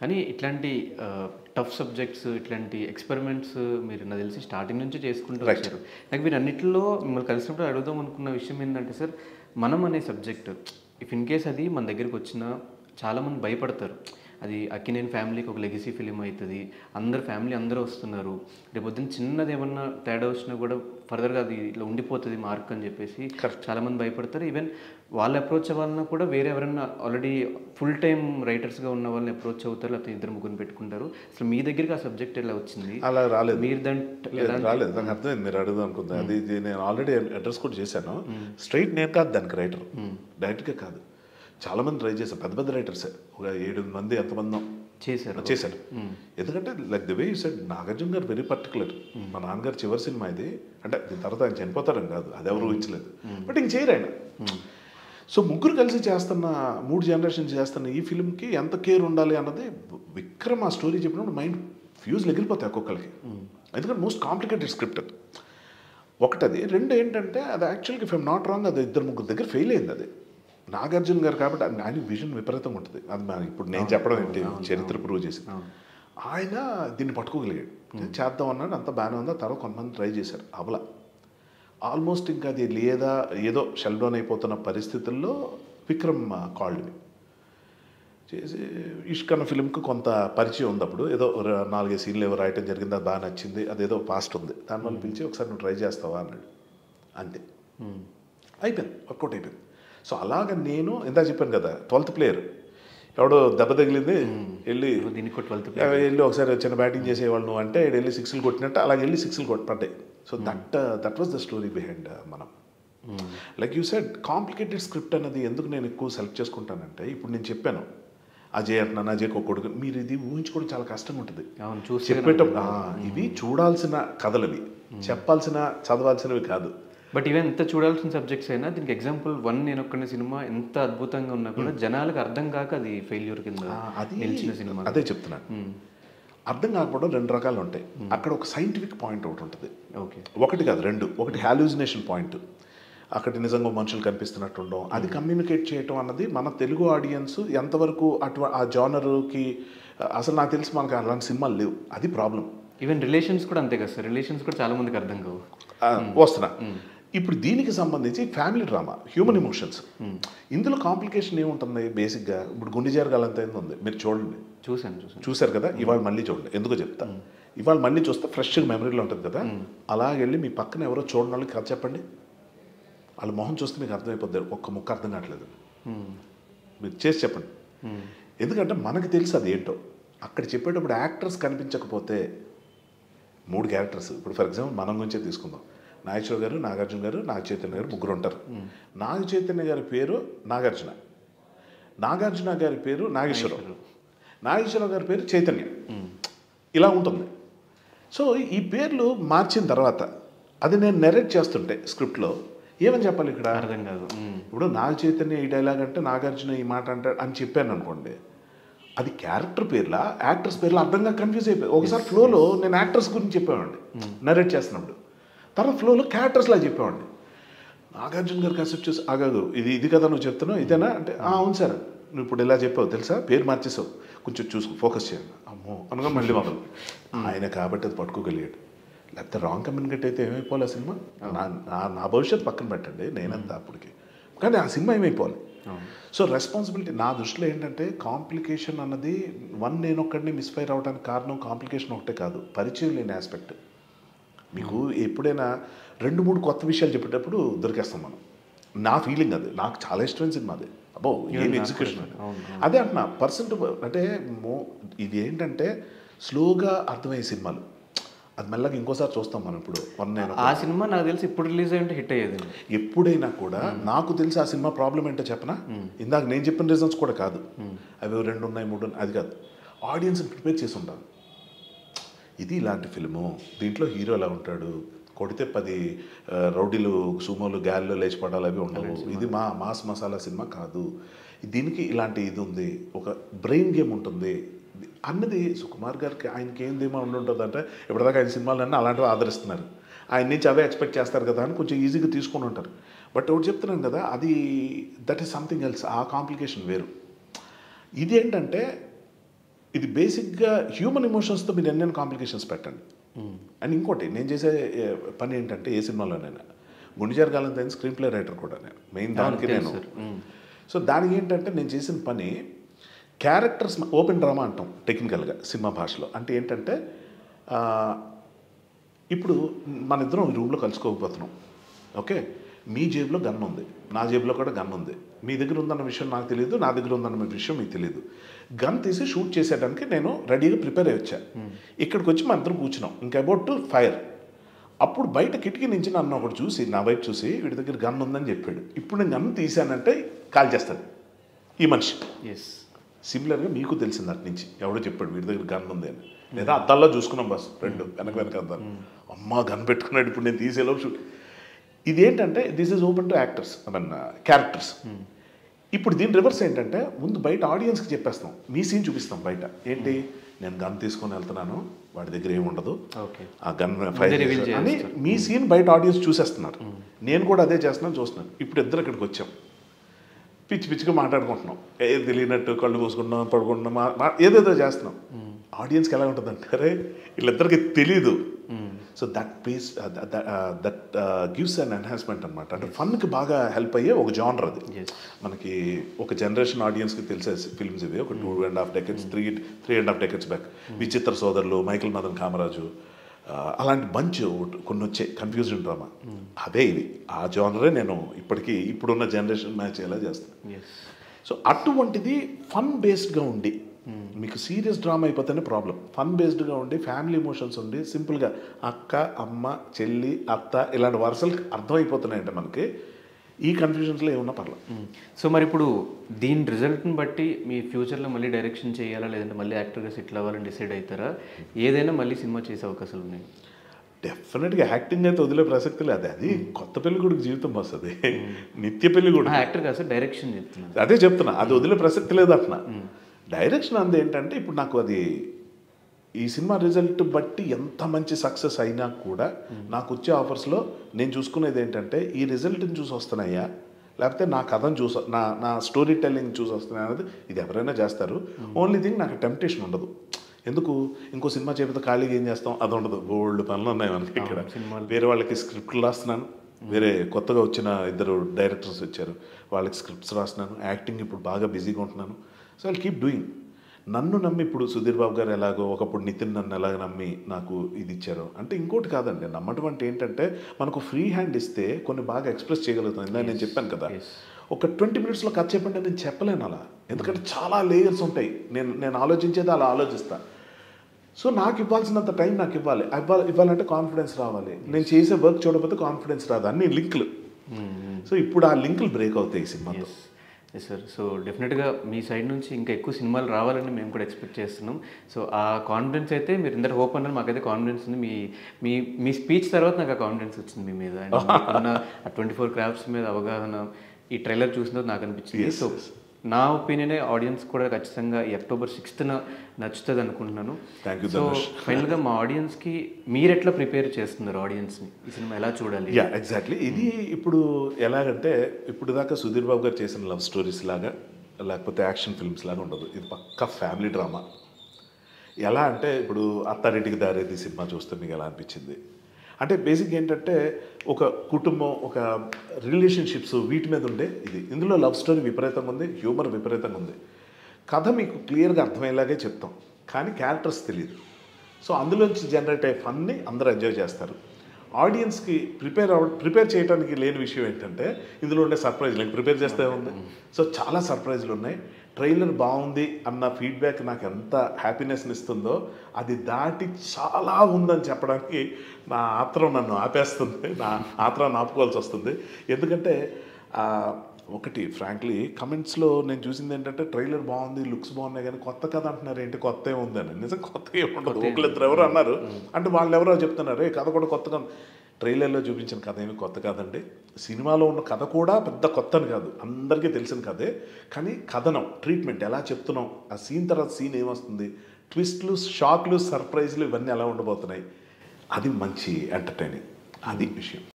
కానీ ఇట్లాంటి tough subjects ఇట్లాంటి ఎక్స్పెరిమెంట్స్ మీరు నాకు తెలిసి స్టార్టింగ్ నుంచి చేసుకుంటూ వచ్చారు నాకు మీరు అన్నింటిలో మిమ్మల్ని కలిసినప్పుడు అడుగుదాం అనుకున్న విషయం ఏంటంటే సార్ మనం అనే సబ్జెక్ట్ ఇఫ్ ఇన్ కేస్ అది మన దగ్గరికి వచ్చినా చాలామంది భయపడతారు అది అక్కినేని ఫ్యామిలీకి ఒక లెగసీ ఫిలిం అవుతుంది అందరు ఫ్యామిలీ అందరూ వస్తున్నారు రేపు పొద్దున్న చిన్నది ఏమన్నా తేడా వచ్చినా కూడా ఫర్దర్గా అది ఇట్లా ఉండిపోతుంది మార్క్ అని చెప్పేసి చాలామంది భయపడతారు ఈవెన్ వాళ్ళు అప్రోచ్ అవ్వాలన్నా కూడా వేరే ఎవరైనా ఆల్రెడీ ఫుల్ టైం రైటర్స్గా ఉన్న వాళ్ళని అప్రోచ్ అవుతారు లేకపోతే ఇద్దరు ముగ్గురు పెట్టుకుంటారు అసలు మీ దగ్గరికి ఆ సబ్జెక్ట్ ఎలా వచ్చింది అలా రాలేదు మీరు దాంట్ లేదు, రాలేదు నాకు అర్థమైంది మీరు అడుగుదాం అనుకుంది అది ఇది నేను ఆల్రెడీ అడ్రస్ కూడా చేశాను స్ట్రైట్ నేను కాదు దానికి రైటర్ డైరెక్ట్గా కాదు చాలా మంది ట్రై చేశారు పెద్ద పెద్ద రైటర్స్ ఒక ఏడు మంది ఎంతమంది చేశారు చేశారు ఎందుకంటే like the way you said Nagarjuna గారు వెరీ పర్టికులర్ మా నాన్నగారు చివరి సినిమా ఇది అంటే దీని తర్వాత ఆయన చనిపోతారని కాదు అది ఎవరు ఊహించలేదు బట్ ఇంక చేయరు ఆయన సో ముగ్గురు కలిసి చేస్తున్న మూడు జనరేషన్ చేస్తున్న ఈ ఫిల్మ్కి ఎంత కేర్ ఉండాలి అన్నది విక్రమ్ ఆ స్టోరీ చెప్పినప్పుడు మైండ్ ఫ్యూజ్లు ఎగిరిపోతాయి ఒక్కొక్కరికి ఎందుకంటే మోస్ట్ కాంప్లికేటెడ్ స్క్రిప్ట్ అది ఒకటది రెండు ఏంటంటే అది యాక్చువల్గా ఇఫ్ ఐమ్ నాట్ రాంగ్ అది ఇద్దరు ముగ్గురు దగ్గర ఫెయిల్ అయింది అది నాగార్జున గారు కాబట్టి ఆయన విజన్ విపరీతంగా ఉంటుంది అది మన ఇప్పుడు నేను చెప్పడం ఏంటి చరిత్ర ప్రూవ్ చేసి ఆయన దీన్ని పట్టుకోగలిగాడు చేద్దాం అన్నాడు అంత బాగానే ఉందా తర్వాత కొంతమంది ట్రై చేశారు అవల ఆల్మోస్ట్ ఇంకా అది లేదా ఏదో షెల్ డౌన్ అయిపోతున్న పరిస్థితుల్లో విక్రమ్ కాల్డ్ మీ చేసి ఇష్క్ అన్న ఫిల్మ్కి కొంత పరిచయం ఉంది అప్పుడు ఏదో ర- నాలుగైదు సీన్లు ఏవో రాయటం జరిగింది అది బాగా నచ్చింది అదేదో పాస్ట్ ఉంది దానివల్ల పిలిచి ఒకసారి నువ్వు ట్రై చేస్తావా అన్నాడు అంతే అయిపోయింది వర్కౌట్ అయిపోయింది సో అలాగ నేను ఇందా చెప్పాను కదా ట్వెల్త్ ప్లేయర్ ఎవడో దెబ్బ తగిలింది వెళ్ళి దీనికి ట్వెల్త్ ఆ, వెళ్ళి ఒకసారి చిన్న బ్యాటింగ్ చేసేవాళ్ళు నువ్వు అంటే ఈడు వెళ్ళి సిక్స్లు కొట్టినట్టు అలాగే వెళ్ళి సిక్స్లు కొట్టి పడ్డాయి so that that was the story behind మనం like you said complicated script అనేది ఎందుకు నేను ఎక్కువ సెలెక్ట్ చేసుకుంటానంటే ఇప్పుడు నేను చెప్పాను అజయ్ అంటున్నాను అజయ్ ఒక కొడుకు మీరు ఇది ఊహించుకోవడం చాలా కష్టంగా ఉంటుంది అవును చూసి చెప్పేటప్పుడు ఆ, ఇవి చూడాల్సిన కథలు ఇవి చెప్పాల్సిన చదవాల్సినవి కాదు బట్ ఈవెన్ ఎంత చూడాల్సిన సబ్జెక్ట్స్ అయినా దీనికి ఎగ్జాంపుల్ వన్ నేను ఒక్కనే సినిమా ఎంత అద్భుతంగా ఉన్నా కూడా జనాలకు అర్థం కాక అది ఫెయిల్యూర్ కింద ఆ, అది నిలిచిన సినిమా అదే చెప్తున్నాను అర్థం కాకపోవడం రెండు రకాలు ఉంటాయి అక్కడ ఒక సైంటిఫిక్ పాయింట్ ఒకటి ఉంటుంది ఓకే ఒకటి కాదు రెండు ఒకటి హాల్యూజినేషన్ పాయింట్ అక్కడ నిజంగా మనుషులు కనిపిస్తున్నట్టు ఉండడం అది కమ్యూనికేట్ చేయటం అన్నది మన తెలుగు ఆడియన్స్ ఎంతవరకు అటు ఆ జానర్కి అసలు నాకు తెలిసి మనకు అలాంటి సినిమాలు లేవు అది ప్రాబ్లం ఈవెన్ రిలేషన్స్ కూడా అంతే కదా సార్ రిలేషన్స్ కూడా చాలా మందికి అర్థం కావు వస్తున్నా ఇప్పుడు దీనికి సంబంధించి ఫ్యామిలీ డ్రామా హ్యూమన్ ఎమోషన్స్ ఇందులో కాంప్లికేషన్ ఏముంటుంది బేసిక్గా ఇప్పుడు గుండె జరగాలంత ఏంది ఉంది మీరు చూడండి చూశాను చూశాను చూశారు కదా ఇవాళ మళ్ళీ చూడండి ఎందుకో చెప్తా ఇవాళ మళ్ళీ చూస్తే ఫ్రెష్గా మెమరీలో ఉంటుంది కదా అలాగే వెళ్ళి మీ పక్కన ఎవరో చూడని వాళ్ళకి కథ చెప్పండి వాళ్ళ మొహం చూస్తే మీకు అర్థమైపోద్ది ఒక్క ముక్క అర్థం కావట్లేదు మీరు చేసి చెప్పండి ఎందుకంటే మనకు తెలుసు అది ఏంటో అక్కడ చెప్పేటప్పుడు యాక్టర్స్ కనిపించకపోతే మూడు క్యారెక్టర్స్ ఇప్పుడు ఫర్ ఎగ్జాంపుల్ మనం గురించే తీసుకుందాం నాగేశ్వర గారు నాగార్జున గారు నాగ చైతన్య గారు ముగ్గురు ఉంటారు నాగ చైతన్య గారి పేరు నాగార్జున నాగార్జున గారి పేరు నాగేశ్వరరావు నాగేశ్వరరావు గారి పేరు చైతన్య ఇలా ఉంటుంది సో ఈ పేర్లు మార్చిన తర్వాత అది నేను నెరేట్ చేస్తుంటే స్క్రిప్ట్లో ఏమని చెప్పాలి ఇక్కడ అర్థం కాదు మ్మ్. ఇప్పుడు నాగ చైతన్య ఈ డైలాగ్ అంటే నాగార్జున ఈ మాట అంటాడు అని చెప్పాను అనుకోండి అది క్యారెక్టర్ పేర్లా యాక్టర్స్ పేర్లా అర్థంగా కన్ఫ్యూజ్ అయిపోయి ఒకసారి ఫ్లోలో నేను యాక్టర్స్ గురించి చెప్పేవాడిని నరేట్ చేస్తున్నప్పుడు తర్వాత ఫ్లోలో క్యారెక్టర్స్లా చెప్పేవాడిని నాగార్జున గారికి అసెప్ట్ చేసి ఆగాదు ఇది ఇది కదా నువ్వు చెప్తున్నావు ఇదేనా అంటే "ఆ, అవును సార్ నువ్వు ఇప్పుడు ఇలా చెప్పావు తెలుసా పేరు మార్చేసావు కొంచెం చూసుకో ఫోకస్ చేయండి అమ్మో అనగా మళ్ళీ మొదలు ఆయన కాబట్టి అది పట్టుకోగలిగాడు లేకపోతే రాంగ్ కమ్యూనికేట్ అయితే ఏమైపోవాలి ఆ సినిమా నా నా- నా భవిష్యత్తు పక్కన పెట్టండి నేనంతా అప్పటికి కానీ ఆ సినిమా ఏమైపోవాలి సో రెస్పాన్సిబిలిటీ నా దృష్టిలో ఏంటంటే కాంప్లికేషన్ అన్నది వన్ నేను ఒక్కడిని మిస్ఫైర్ అవడానికి కారణం కాంప్లికేషన్ ఒకటే కాదు పరిచయం లేని ఆస్పెక్ట్ మీకు ఎప్పుడైనా రెండు మూడు కొత్త విషయాలు చెప్పేటప్పుడు దొరికేస్తాం మనం నా ఫీలింగ్ అది నాకు చాలా ఇష్టమైన సినిమా అది అబ్బో ఏం ఎగ్జిక్యూషన్ అది అదే అంటున్నా పర్సెంట్ అంటే మో ఇది ఏంటంటే స్లోగా అర్థమయ్యే సినిమాలు అది మెల్లగా ఇంకోసారి చూస్తాం మనం ఇప్పుడు వన్ నేను ఆ సినిమా నాకు తెలిసి ఇప్పుడు రిలీజ్ అయ్యింటే హిట్ అయ్యేది ఎప్పుడైనా కూడా నాకు తెలిసి ఆ సినిమా ప్రాబ్లం ఏంటో చెప్పనా ఇందాక నేను చెప్పిన రీజన్స్ కూడా కాదు అవి రెండు ఉన్నాయి మూడు ఉన్నాయి అది కాదు ఆడియన్స్ ప్రిపేర్ చేసి ఉంటాను ఇది ఇలాంటి ఫిల్ము దీంట్లో హీరో ఎలా ఉంటాడు కొడితే పది ఆ, రౌడీలు సుమోలు గ్యాల్లో లేచిపడాలు అవి ఉండవు ఇది మా మాస్ మసాలా సినిమా కాదు దీనికి ఇలాంటి ఇది ఉంది ఒక బ్రెయిన్ గేమ్ ఉంటుంది అన్నది సుకుమార్ గారికి ఆయనకి ఏం ధీమా ఉండి ఉంటుంది అంటే ఇప్పటిదాకా ఆయన సినిమాలన్నీ అలాంటివి ఆదరిస్తున్నారు ఆయన నుంచి అవే ఎక్స్పెక్ట్ చేస్తారు కదా అని కొంచెం ఈజీగా తీసుకొని ఉంటారు బట్ ఒకటి చెప్తున్నాను కదా అది దట్ ఈస్ సంథింగ్ ఎల్స్ ఆ కాంప్లికేషన్ వేరు ఇది ఏంటంటే ఇది బేసిక్గా హ్యూమన్ ఎమోషన్స్తో మీరు ఎన్నెన్ని కాంప్లికేషన్స్ పెట్టండి అండ్ ఇంకోటి నేను చేసే ఏ, పని ఏంటంటే ఏ సినిమాలోనైనా గుండెజారు కాలం దాని స్క్రీన్ ప్లే రైటర్ కూడా నేను మెయిన్ దానికి తెలుసు నేను సార్. మ్మ్. సో దానికి ఏంటంటే నేను చేసిన పని క్యారెక్టర్స్ ఓపెన్ డ్రామా అంటాం టెక్నికల్గా సినిమా భాషలో అంటే ఏంటంటే ఆ, ఇప్పుడు మన ఇద్దరం ఈ రూమ్లో కలుసుకోకపోతున్నాం ఓకే మీ జేబులో గన్ ఉంది నా జేబులో కూడా గన్ ఉంది మీ దగ్గర ఉందన్న విషయం నాకు తెలియదు నా దగ్గర ఉందన్న విషయం మీకు తెలియదు గన్ తీసి షూట్ చేసేయడానికి నేను రెడీగా ప్రిపేర్ అయ్యి వచ్చా ఇక్కడికి వచ్చి మన ఇద్దరం కూర్చున్నాం ఇంకా అబౌట్ టు ఫైర్ అప్పుడు బయట కిటికీ నుంచి నన్ను ఒకటి చూసి నా వైపు చూసి వీడి దగ్గర గన్ ఉందని చెప్పాడు ఇప్పుడు నేను గన్ తీశానంటే కాల్ చేస్తాడు ఈ మనిషి ఎస్ సిమిలర్గా మీకు తెలిసింది అటు నుంచి ఎవడో చెప్పాడు వీడి దగ్గర గన్ ఉంది అని లేదా అద్దాల్లో చూసుకున్నాం బస్ రెండు వెనక వెనక అద్దాలు అమ్మ గన్ పెట్టుకున్నాడు ఇప్పుడు నేను తీసేలో షూట్ ఇదేంటంటే this is open to actors I mean characters ఇప్పుడు దీని రివర్స్ ఏంటంటే ముందు బయట ఆడియన్స్కి చెప్పేస్తాం మీ సీన్ చూపిస్తాం బయట ఏంటి నేను గన్ తీసుకొని వెళ్తున్నాను వాడి దగ్గర ఏమి ఉండదు ఓకే ఆ గన్ ఫైర్ reveal అని మీ సీన్ బయట ఆడియన్స్ చూసేస్తున్నారు నేను కూడా అదే చేస్తున్నాను చూస్తున్నాను ఇప్పుడు ఇద్దరు ఇక్కడికి వచ్చాం పిచ్చి పిచ్చిగా మాట్లాడుకుంటున్నాం ఏది తెలియనట్టు కళ్ళు మూసుకుంటున్నాం పడుకుంటున్నాం మా- మా- ఏదేదో చేస్తున్నాం ఆడియన్స్కి ఎలా ఉంటుంది అంటే అరే వీళ్ళిద్దరికి తెలీదు so that pace that gives an enhancement అనమాట అంటే ఫన్కి బాగా హెల్ప్ అయ్యే ఒక జానర్ అది ఎస్ మనకి ఒక జనరేషన్ ఆడియన్స్కి తెలిసే ఫిల్మ్స్ ఇవి ఒక two and half decades three three and half decades back Vichitra Sodarulu Michael Madan Kamaraju ఆ, అలాంటి బంచ్ కొన్ని వచ్చే కన్ఫ్యూజన్ డ్రామా అదే ఇది ఆ జానరే నేను ఇప్పటికీ ఇప్పుడున్న జనరేషన్ మ్యాచ్ ఎలా చేస్తాను ఎస్ సో అటువంటిది ఫన్ బేస్డ్గా ఉండి మీకు సీరియస్ డ్రామా అయిపోతేనే ప్రాబ్లం ఫన్ బేస్డ్గా ఉండి ఫ్యామిలీ ఎమోషన్స్ ఉండి సింపుల్గా అక్క అమ్మ చెల్లి అత్త ఇలాంటి వరుసలు అర్థమైపోతున్నాయంటే మనకి ఈ కన్ఫ్యూజన్స్లో ఏమన్నా పర్లేదు సో మరి ఇప్పుడు దీని రిజల్ట్ని బట్టి మీ ఫ్యూచర్లో మళ్ళీ డైరెక్షన్ చేయాలా లేదంటే మళ్ళీ యాక్టర్గా సెటిల్ అవ్వాలని డిసైడ్ అవుతారా ఏదైనా మళ్ళీ సినిమా చేసే అవకాశాలు ఉన్నాయి డెఫినెట్గా యాక్టింగ్ అయితే వదిలే ప్రసక్తి లేదు అది కొత్త పెళ్లి కొడుకు జీవితం వస్తుంది నిత్య పెళ్లి కొడుకు యాక్టర్ కాదు సార్ డైరెక్షన్ చెప్తున్నాను అదే చెప్తున్నా అది వదిలే ప్రసక్తి లేదు అంటున్నా డైరెక్షన్ అంది ఏంటంటే ఇప్పుడు నాకు అది ఈ సినిమా రిజల్ట్ బట్టి ఎంత మంచి సక్సెస్ అయినా కూడా నాకు వచ్చే ఆఫర్స్లో నేను చూసుకునేది ఏంటంటే ఈ రిజల్ట్ని చూసి వస్తున్నాయా లేకపోతే నా కథను చూసి నా నా స్టోరీ టెల్లింగ్ చూసి వస్తున్నాయా అనేది ఇది ఎవరైనా చేస్తారు ఓన్లీ థింగ్ నాకు టెంప్టేషన్ ఉండదు ఎందుకు ఇంకో సినిమా చేపితే ఖాళీగా ఏం చేస్తాం అది ఉండదు బోల్డ్ పనులు ఉన్నాయి మనకి ఇక్కడ సినిమాలు. వేరే వాళ్ళకి స్క్రిప్ట్లు రాస్తున్నాను వేరే కొత్తగా వచ్చిన ఇద్దరు డైరెక్టర్స్ వచ్చారు వాళ్ళకి స్క్రిప్ట్స్ రాస్తున్నాను యాక్టింగ్ ఇప్పుడు బాగా బిజీగా ఉంటున్నాను సో ఐ కీప్ డూయింగ్ నన్ను నమ్మి ఇప్పుడు సుధీర్ బాబు గారు ఎలాగో ఒకప్పుడు నితిన్ నన్ను ఎలాగ నమ్మి నాకు ఇది ఇచ్చారో అంటే ఇంకోటి కాదండి నమ్మటం అంటే ఏంటంటే మనకు ఫ్రీ హ్యాండ్ ఇస్తే కొన్ని బాగా ఎక్స్ప్రెస్ చేయగలుగుతాం ఇందాక నేను చెప్పాను కదా Yes. ఒక ట్వంటీ మినిట్స్లో కథ చెప్పండి నేను చెప్పలేను అలా ఎందుకంటే చాలా లేయర్స్ ఉంటాయి నేను నేను ఆలోచించేది అలా ఆలోచిస్తా సో నాకు ఇవ్వాల్సినంత టైం నాకు ఇవ్వాలి ఇవ్వాలి ఇవ్వాలంటే కాన్ఫిడెన్స్ రావాలి నేను చేసే వర్క్ చూడకపోతే కాన్ఫిడెన్స్ రాదు అన్ని లింకులు సో ఇప్పుడు ఆ లింకులు బ్రేక్ అవుతాయి ఈ సినిమాతో ఎస్ ఎస్ సార్ సో డెఫినెట్గా మీ సైడ్ నుంచి ఇంకా ఎక్కువ సినిమాలు రావాలని మేము కూడా ఎక్స్పెక్ట్ చేస్తున్నాం సో ఆ కాన్ఫిడెన్స్ అయితే మీరు ఇందరు హోప్ అన్నారు మాకైతే కాన్ఫిడెన్స్ ఉంది మీ మీ మీ స్పీచ్ తర్వాత నాకు ఆ కాన్ఫిడెన్స్ వచ్చింది మీ మీద And మీకున్న ఆ ట్వంటీ ఫోర్ క్రాఫ్ట్స్ మీద అవగాహన ఈ ట్రైలర్ చూసిన తర్వాత నాకు అనిపించింది Yes, సో yes. నా ఒపీనియనే ఆడియన్స్ కూడా ఖచ్చితంగా ఈ అక్టోబర్ సిక్స్త్న నచ్చుతుంది అనుకుంటున్నాను Thank you, సో ధనుష్. ఫైనల్గా మా ఆడియన్స్కి మీరు ఎట్లా ప్రిపేర్ చేస్తున్నారు ఆడియన్స్ని ఈ సినిమా ఎలా చూడాలి యా ఎగ్జాక్ట్లీ ఇది ఇప్పుడు ఎలాగంటే ఇప్పుడు దాకా సుధీర్ బాబు గారు చేసిన లవ్ స్టోరీస్ లాగా లేకపోతే యాక్షన్ ఫిల్మ్స్ లాగా ఉండదు ఇది పక్క ఫ్యామిలీ డ్రామా ఎలా అంటే ఇప్పుడు అత్తారింటికి దారేది సినిమా చూస్తే మీకు ఎలా అనిపించింది అంటే బేసిక్ ఏంటంటే ఒక కుటుంబం ఒక రిలేషన్షిప్స్ వీటి మీద ఉండే ఇది ఇందులో లవ్ స్టోరీ విపరీతంగా ఉంది హ్యూమర్ విపరీతంగా ఉంది కథ మీకు క్లియర్గా అర్థమయ్యేలాగే చెప్తాం కానీ క్యారెక్టర్స్ తెలియదు సో అందులోంచి జనరేట్ అయ్యే ఫన్ని అందరూ ఎంజాయ్ చేస్తారు ఆడియన్స్కి ప్రిపేర్ అవ ప్రిపేర్ చేయడానికి లేని విషయం ఏంటంటే ఇందులో ఉండే సర్ప్రైజ్ లైక్ ప్రిపేర్ చేస్తే ఉంది సో చాలా సర్ప్రైజ్లు ఉన్నాయి ట్రైలర్ బాగుంది అన్న ఫీడ్బ్యాక్ నాకు ఎంత హ్యాపీనెస్ని ఇస్తుందో అది దాటి చాలా ఉందని చెప్పడానికి నా ఆత్రం నన్ను ఆపేస్తుంది నా ఆత్రాన్ని ఆపుకోవాల్సి వస్తుంది ఎందుకంటే ఆ, ఒకటి ఫ్రాంక్లీ కమెంట్స్లో నేను చూసింది ఏంటంటే ట్రైలర్ బాగుంది లుక్స్ బాగున్నాయి కానీ కొత్త కథ అంటున్నారు ఏంటి కొత్త ఏముందని నిజం కొత్త ఏముండదు ఒకళ్ళిద్దరు ఎవరు అన్నారు అంటే వాళ్ళు ఎవరో చెప్తున్నారు ఏ కథ కూడా కొత్తగా ఉంది." ట్రైలర్లో చూపించిన కథ ఏమి కొత్త కాదండి సినిమాలో ఉన్న కథ కూడా పెద్ద కొత్త అని కాదు అందరికీ తెలిసిన కథే కానీ కథనం ట్రీట్మెంట్ ఎలా చెప్తున్నాం ఆ సీన్ తర్వాత సీన్ ఏమొస్తుంది ట్విస్ట్లు షాక్లు సర్ప్రైజ్లు ఇవన్నీ ఎలా ఉండబోతున్నాయి అది మంచి ఎంటర్టైనింగ్ అది విషయం